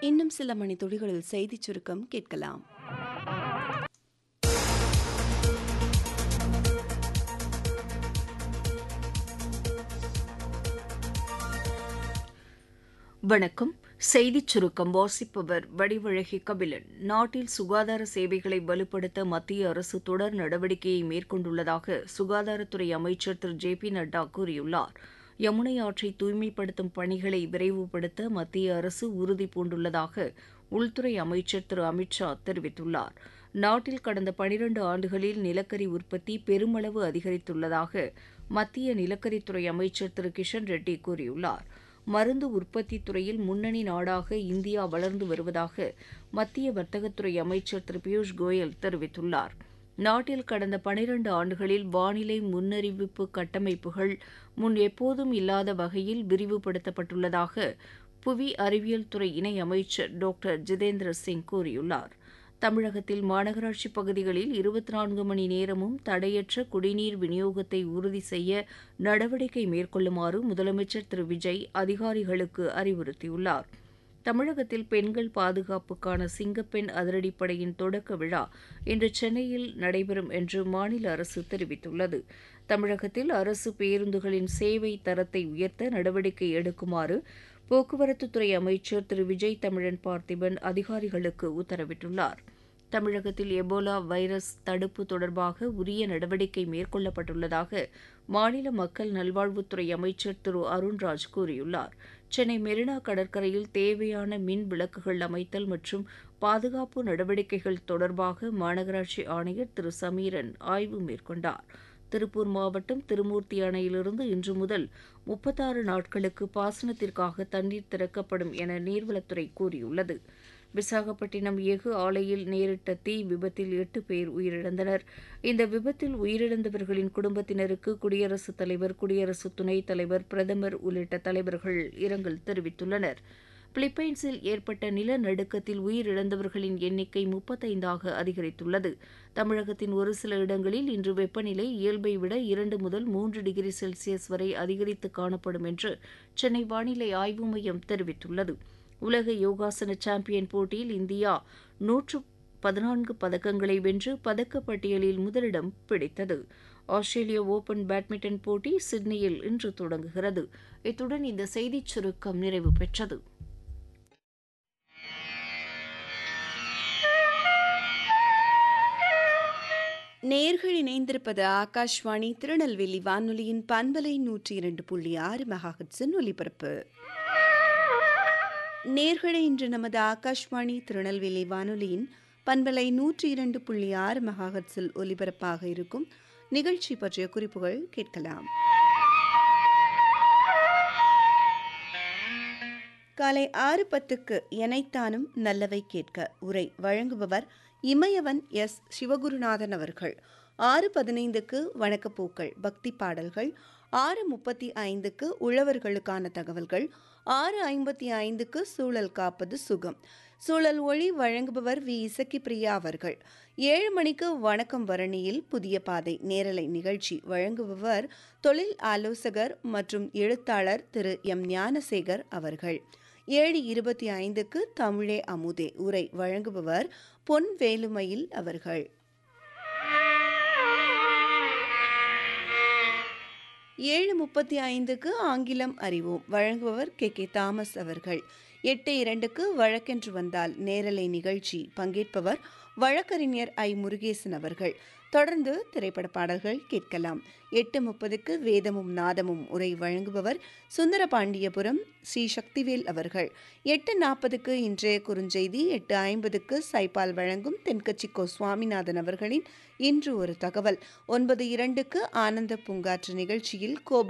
இன்னும் சில மணி துளிகளில் செய்திச் சுருக்கம் கேட்கலாம் வணக்கம் செய்திச் சுருக்கம் வாசிப்பவர் வடிவழகி கபிலன் நாட்டில் சுகாதார சேவைகளை வலுப்படுத்த மத்திய அரசு தொடர் நடவடிக்கையை மேற்கொண்டுள்ளதாக சுகாதாரத்துறை அமைச்சர் திரு ஜே பி நட்டா கூறியுள்ளார் யமுனை ஆற்றை தூய்மைப்படுத்தும் பணிகளை விரைவுபடுத்த மத்திய அரசு உறுதி பூண்டுள்ளதாக உள்துறை அமைச்சர் திரு அமித் ஷா தெரிவித்துள்ளார் நாட்டில் கடந்த பனிரண்டு ஆண்டுகளில் நிலக்கரி உற்பத்தி பெருமளவு அதிகரித்துள்ளதாக மத்திய நிலக்கரித்துறை அமைச்சர் திரு கிஷன் ரெட்டி கூறியுள்ளார் மருந்து உற்பத்தி துறையில் முன்னணி நாடாக இந்தியா வளர்ந்து வருவதாக மத்திய வர்த்தகத்துறை அமைச்சர் திரு பியூஷ் கோயல் தெரிவித்துள்ளார் நாட்டில் கடந்த பனிரண்டு ஆண்டுகளில் வானிலை முன்னறிவிப்பு கட்டமைப்புகள் முன் எப்போதும் இல்லாத வகையில் விரிவுபடுத்தப்பட்டுள்ளதாக புவி அறிவியல் துறை இணையமைச்சர் டாக்டர் ஜிதேந்திர சிங் கூறியுள்ளார் தமிழகத்தில் மாநகராட்சி பகுதிகளில் இருபத்தி நான்கு மணி நேரமும் தடையற்ற குடிநீர் விநியோகத்தை உறுதி செய்ய நடவடிக்கை மேற்கொள்ளுமாறு முதலமைச்சர் திரு விஜய் அதிகாரிகளுக்கு அறிவுறுத்தியுள்ளார் தமிழகத்தில் பெண்கள் பாதுகாப்புக்கான சிங்கப்பெண் அதிரடிப்படையின் தொடக்க விழா இன்று சென்னையில் நடைபெறும் என்று மாநில அரசு தெரிவித்துள்ளது தமிழகத்தில் அரசு பேருந்துகளின் சேவை தரத்தை உயர்த்த நடவடிக்கை எடுக்குமாறு போக்குவரத்துத்துறை அமைச்சர் திரு விஜய் தமிழன் பார்த்திபன் அதிகாரிகளுக்கு உத்தரவிட்டுள்ளார் தமிழகத்தில் எபோலா வைரஸ் தடுப்பு தொடர்பாக உரிய நடவடிக்கை மேற்கொள்ளப்பட்டுள்ளதாக மாநில மக்கள் நல்வாழ்வுத்துறை அமைச்சர் திரு அருண்ராஜ் கூறியுள்ளார் சென்னை மெரினா கடற்கரையில் தேவையான மின் விளக்குகள் அமைத்தல் மற்றும் பாதுகாப்பு நடவடிக்கைகள் தொடர்பாக மாநகராட்சி ஆணையர் திரு சமீரன் ஆய்வு மேற்கொண்டார் திருப்பூர் மாவட்டம் திருமூர்த்தி அணையிலிருந்து இன்று முதல் முப்பத்தாறு நாட்களுக்கு பாசனத்திற்காக தண்ணீர் திறக்கப்படும் என நீர்வளத்துறை கூறியுள்ளது விசாகப்பட்டினம் எஃகு ஆலையில் நேரிட்ட தீ விபத்தில் எட்டு பேர் உயிரிழந்தனர் இந்த விபத்தில் உயிரிழந்தவர்களின் குடும்பத்தினருக்கு குடியரசுத் தலைவர் குடியரசு துணைத் தலைவர் பிரதமர் உள்ளிட்ட தலைவர்கள் இரங்கல் தெரிவித்துள்ளனர் பிலிப்பைன்ஸில் ஏற்பட்ட நிலநடுக்கத்தில் உயிரிழந்தவர்களின் எண்ணிக்கை முப்பத்தைந்தாக அதிகரித்துள்ளது தமிழகத்தின் ஒரு சில இடங்களில் இன்று வெப்பநிலை இயல்பை விட இரண்டு முதல் மூன்று டிகிரி செல்சியஸ் வரை அதிகரித்து காணப்படும் என்று சென்னை வானிலை ஆய்வு மையம் தெரிவித்துள்ளது உலக யோகாசன சாம்பியன் போட்டியில் இந்தியா நூற்று பதினான்கு பதக்கங்களை வென்று பதக்கப்பட்டியலில் முதலிடம் பிடித்தது ஆஸ்திரேலிய ஓபன் பேட்மிண்டன் போட்டி சிட்னியில் இன்று தொடங்குகிறது இத்துடன் இந்த செய்திச் சுருக்கம் நிறைவு பெற்றது நேர்கள் இணைந்திருப்பது ஆகாஷ்வாணி திருநெல்வேலி வானொலியின் பண்பலை நூற்றி இரண்டு புள்ளி ஆறு மெகாஹட்ஸின் ஒலிபரப்பு நேர்களை இன்று நமது ஆகாஷ்வாணி திருநெல்வேலி வானொலியின் பண்பலை நூற்றி இரண்டு புள்ளி ஆறு மெகாஹட்ஸில் ஒலிபரப்பாக இருக்கும் நிகழ்ச்சி பற்றிய குறிப்புகள் கேட்கலாம் காலை ஆறு பத்துக்கு எனைத்தானும் நல்லவை கேட்க உரை வழங்குபவர் இமயவன் எஸ் சிவகுருநாதன் அவர்கள் ஆறு பதினைந்துக்கு வணக்கப்பூக்கள் பக்தி பாடல்கள் ஆறு முப்பத்தி ஐந்துக்கு உழவர்களுக்கான தகவல்கள் ஆறு ஐம்பத்தி ஐந்துக்கு சூழல் காப்பது சுகம் சூழல் ஒளி வழங்குபவர் வி இசக்கி பிரியா அவர்கள் ஏழு மணிக்கு வணக்கம் வரணியில் புதிய பாதை நேரலை நிகழ்ச்சி வழங்குபவர் தொழில் ஆலோசகர் மற்றும் எழுத்தாளர் திரு எம் ஞானசேகர் அவர்கள் ஏழு இருபத்தி ஐந்துக்கு தமிழே அமுதே உரை வழங்குபவர் பொன் வேலுமயில் அவர்கள் ஏழு முப்பத்தி ஐந்துக்கு ஆங்கிலம் அறிவோம் வழங்குபவர் கே கே தாமஸ் அவர்கள் எட்டு இரண்டுக்கு வழக்கென்று வந்தால் நேரலை நிகழ்ச்சி பங்கேற்பவர் வழக்கறிஞர் ஐ முருகேசன் அவர்கள் தொடர்ந்து திரைப்பட பாடல்கள் கேட்கலாம் எட்டு முப்பதுக்கு வேதமும் நாதமும் உரை வழங்குபவர் சுந்தரபாண்டியபுரம் ஸ்ரீ சக்திவேல் அவர்கள் எட்டு நாற்பதுக்கு இன்றைய குறுஞ்செய்தி எட்டு ஐம்பதுக்கு சைபால் வழங்கும் தென்கட்சிக்கோ சுவாமிநாதன் அவர்களின் இன்று ஒரு தகவல் ஒன்பது இரண்டுக்கு ஆனந்த பூங்காற்று நிகழ்ச்சியில் கோபம்